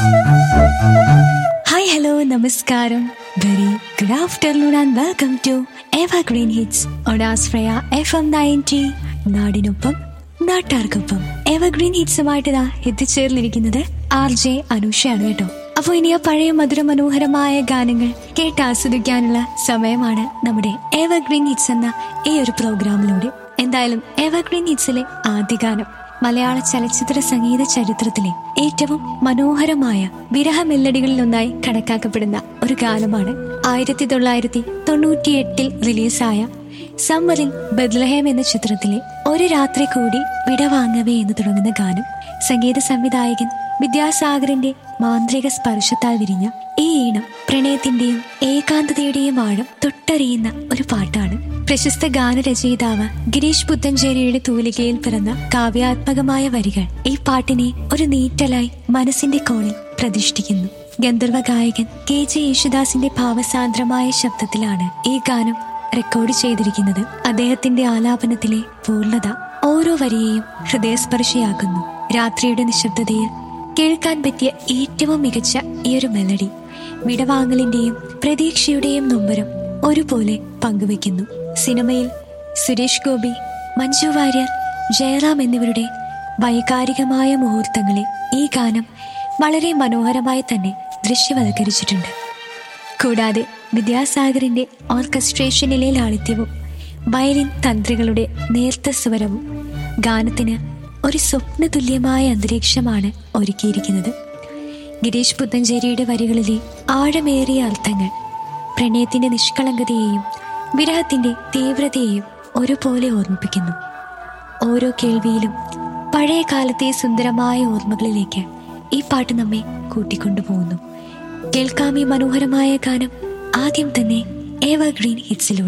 hi hello നമസ്കാരം very good afternoon and welcome to evergreen hits ഒഡാസ്ഫ്രയ F M ninety നാടിനൊപ്പം നാട്ടാർക്കൊപ്പം ever green ഹിറ്റ്സുമായിട്ട് ഇതാ എത്തിച്ചേർന്നിരിക്കുന്നത് R J അനുഷയാണ് കേട്ടോ അപ്പൊ ഇനി ആ പഴയ മധുര മനോഹരമായ ഗാനങ്ങൾ കേട്ട് ആസ്വദിക്കാനുള്ള സമയമാണ് നമ്മുടെ എവർ ഗ്രീൻ ഹിറ്റ്സ് എന്ന ഈ ഒരു പ്രോഗ്രാമിലൂടെ എന്തായാലും എവർ ഗ്രീൻ ഹിറ്റ്സിലെ ആദ്യ ഗാനം മലയാള ചലച്ചിത്ര സംഗീത ചരിത്രത്തിലെ ഏറ്റവും മനോഹരമായ വിരഹ മെല്ലടികളിലൊന്നായി കണക്കാക്കപ്പെടുന്ന ഒരു ഗാനമാണ് ആയിരത്തി തൊള്ളായിരത്തി തൊണ്ണൂറ്റിയെട്ടിൽ റിലീസായ സമ്മറിൽ ബദ്ലഹേം എന്ന ചിത്രത്തിലെ ഒരു രാത്രി കൂടി വിടവാങ്ങവേ എന്ന് തുടങ്ങുന്ന ഗാനം സംഗീത സംവിധായകൻ വിദ്യാസാഗറിന്റെ മാന്ത്രിക സ്പർശത്താൽ വിരിഞ്ഞ ഈ ഈണം പ്രണയത്തിന്റെയും ഏകാന്തതയുടെയും ആഴം തൊട്ടറിയുന്ന ഒരു പാട്ടാണ് പ്രശസ്ത ഗാനരചയിതാവ് ഗിരീഷ് പുത്തഞ്ചേരിയുടെ തൂലികയിൽ പിറന്ന കാവ്യാത്മകമായ വരികൾ ഈ പാട്ടിനെ ഒരു നീറ്റലായി മനസ്സിന്റെ കോണിൽ പ്രതിഷ്ഠിക്കുന്നു ഗന്ധർവ ഗായകൻ കെ ജെ യേശുദാസിന്റെ ഭാവസാന്ദ്രമായ ശബ്ദത്തിലാണ് ഈ ഗാനം റെക്കോർഡ് ചെയ്തിരിക്കുന്നത് അദ്ദേഹത്തിന്റെ ആലാപനത്തിലെ പൂർണ്ണത ഓരോ വരിയെയും ഹൃദയസ്പർശിയാക്കുന്നു രാത്രിയുടെ നിശബ്ദതയിൽ കേൾക്കാൻ പറ്റിയ ഏറ്റവും മികച്ച ഈ ഒരു മെലഡി വിടവാങ്ങലിന്റെയും പ്രതീക്ഷയുടെയും നൊമ്പരം ഒരുപോലെ പങ്കുവെക്കുന്നു സിനിമയിൽ സുരേഷ് ഗോപി മഞ്ജു വാര്യർ ജയറാം എന്നിവരുടെ വൈകാരികമായ മുഹൂർത്തങ്ങളെ ഈ ഗാനം വളരെ മനോഹരമായി തന്നെ ദൃശ്യവൽക്കരിച്ചിട്ടുണ്ട് കൂടാതെ വിദ്യാസാഗറിന്റെ ഓർക്കസ്ട്രേഷനിലെ ലാളിത്യവും വയലിൻ തന്ത്രികളുടെ നേർത്ത സ്വരവും ഗാനത്തിന് ഒരു സ്വപ്ന തുല്യമായ അന്തരീക്ഷമാണ് ഒരുക്കിയിരിക്കുന്നത് ഗിരീഷ് പുത്തഞ്ചേരിയുടെ വരികളിലെ ആഴമേറിയ അർത്ഥങ്ങൾ പ്രണയത്തിന്റെ നിഷ്കളങ്കതയെയും വിരഹത്തിന്റെ തീവ്രതയെയും ഒരുപോലെ ഓർമ്മിപ്പിക്കുന്നു ഓരോ കേൾവിയിലും പഴയ കാലത്തെ സുന്ദരമായ ഓർമ്മകളിലേക്ക് ഈ പാട്ട് നമ്മെ കൂട്ടിക്കൊണ്ടുപോകുന്നു കേൾക്കാം ഈ മനോഹരമായ ഗാനം ആദ്യം തന്നെ എവർ ഗ്രീൻ ഹിറ്റ്സിലൂടെ